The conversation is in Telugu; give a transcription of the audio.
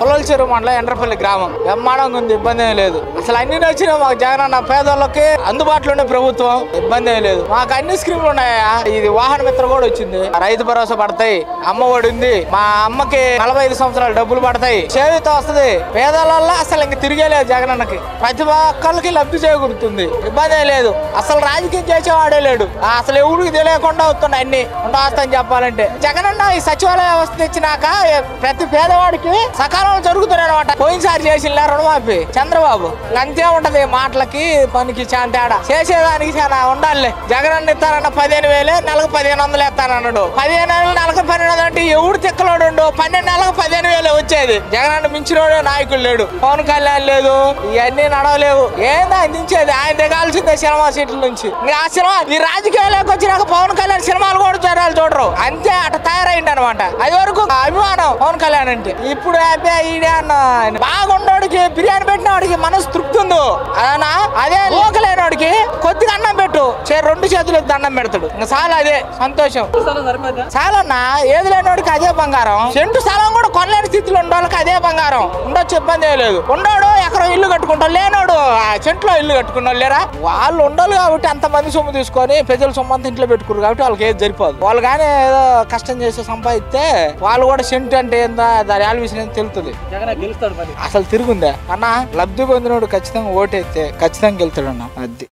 పుల్లల చెరువు మండలం ఎండ్రపల్లి గ్రామం బ్రహ్మాండంగా ఉంది ఇబ్బంది ఏం లేదు అసలు అన్ని నచ్చినా మాకు జగన్ అన్న పేదోళ్ళకి అందుబాటులో ఉండే ప్రభుత్వం ఇబ్బంది ఏం లేదు మాకు అన్ని స్కీములు ఉన్నాయా ఇది వాహన మిత్ర కూడా వచ్చింది రైతు భరోసా పడతాయి అమ్మ ఒడి ఉంది మా అమ్మకి నలభై ఐదు సంవత్సరాలు డబ్బులు పడతాయి చేయూత వస్తుంది పేదలలో అసలు ఇంక తిరిగే లేదు జగన్ అన్నకి ప్రతి ఒక్కరికి లబ్ధి చేకూరుతుంది ఇబ్బంది ఏం లేదు అసలు రాజకీయం చేసేవాడే లేడు ఆ అసలు ఎవరికి తెలియకుండా వస్తున్నాయి అన్ని ఉండవస్తని చెప్పాలంటే జగన్ అన్న ఈ సచివాలయ వ్యవస్థ ఇచ్చినాక ఏ- ప్రతి పేదవాడికి సకాలంలో జరుగుతున్నాయి అనమాట పోయినసారి చేసిన రుణమాఫీ చంద్రబాబు అంతే ఉంటది మాటలకి పనికి చాలా తేడా చేసేదానికి చాలా ఉండాలి జగన్ అన్న ఇస్తానన్న పదిహేను వేలే నెలకు పదిహేను వందలు ఇస్తానన్నాడు పదిహేను నెలలు నెలకు పన్నెండు వందలు అంటే ఎవడు తిక్కలోడు ఉండు పన్నెండు నెలలకు పదిహేను వేలే వచ్చేది జగన్ అన్న మించినోడు నాయకుడు లేడు పవన్ కళ్యాణ్ లేదు ఇవన్నీ నడవలేవు ఏందా దించేది ఆయన దిగాల్సిందే సినిమా సీట్ల నుంచి ఇంకా ఆ సినిమా ఈ రాజకీయాలకు వచ్చినాక పవన్ కళ్యాణ్ సినిమాలు కూడా చూడాలి చూడరు అంతే అట తయారైంది అనమాట అది వరకు అభిమానం పవన్ కళ్యాణ్ అంటే ఇప్పుడు హ్యాపీ ఈడే అన్న బాగుండోడికి బిర్యానీ పెట్టినవాడికి మనసు తృప్తి ఉందో అదనా అదే లోకలేనోడికి కొద్దిగా అన్నం పెట్టు చే రెండు చేతులు ఎత్తి దండం పెడతాడు ఇంకా చాలా అదే సంతోషం చాలన్నా ఏది లేనోడికి అదే బంగారం సెంటు స్థలం కూడా కొనలేని స్థితిలో ఉన్న వాళ్ళకి అదే బంగారం ఉండొచ్చు ఇబ్బంది ఏం లేదు ఉండోడు ఎక్కడ ఇల్లు కట్టుకుంటాడు లేనోడు ఆ చెంట్లో ఇల్లు కట్టుకున్నాడు లేరా వాళ్ళు ఉండాలి కాబట్టి అంత మంది సొమ్ము తీసుకొని ప్రజల సొమ్ము అంతా ఇంట్లో పెట్టుకున్నారు కాబట్టి వాళ్ళకి ఏది సరిపోదు వాళ్ళు కానీ ఏదో కష్టం చేసి సంపాదిస్తే వాళ్ళు కూడా సెంటు అంటే ఏందా దాని ఆల్విషన్ ఏందో తెలుస్తుంది జగన్ గెలుస్తాడు మరి అసలు తిరుగుందా అన్న లబ్ధి పొందినోడు ఖచ్చితంగా ఓటైతే ఖచ్చితంగా గెలుతాడు అన్న అది